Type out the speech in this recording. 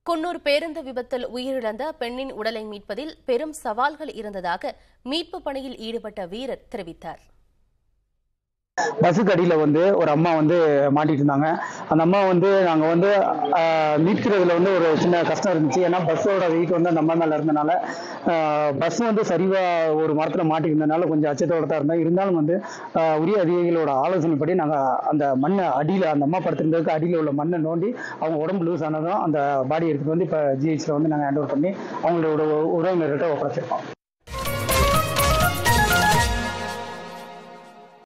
குன்னூர் பேருந்து விபத்தில் உயிரிழந்த பெண்ணின் உடலை மீட்பதில் பெரும் சவால்கள் இருந்ததாக மீட்பு பணியில் ஈடுபட்ட வீரர் தெரிவித்தார் பஸ்ஸுக்கு அடியில் வந்து ஒரு அம்மா வந்து மாட்டிட்டு இருந்தாங்க அந்த அம்மா வந்து நாங்கள் வந்து ஆஹ், மீட்கிறதுல வந்து ஒரு சின்ன கஷ்டம் இருந்துச்சு ஏன்னா பஸ்ஸோட வெயிட் வந்து அந்த அம்மா மேலே இருந்தனால பஸ் வந்து சரிவாக ஒரு மரத்தில் மாட்டிருந்தனால கொஞ்சம் அச்சத்தோட தான் இருந்தோம் இருந்தாலும் வந்து ஆஹ், உரிய அதிகாரிகளோட ஆலோசனைப்படி நாங்கள் அந்த மண்ணை அடியில் அந்த அம்மா படுத்திருந்ததுக்கு அடியில் உள்ள மண்ணை நோண்டி அவங்க உடம்பு லூஸ் ஆனதும் அந்த பாடி எடுத்துகிட்டு வந்து இப்போ ஜிஹெச்சில் வந்து நாங்கள் ஹேண்ட் ஓவர் பண்ணி அவங்களோட உறவினர்கிட்ட ஒப்படைச்சிருக்கோம்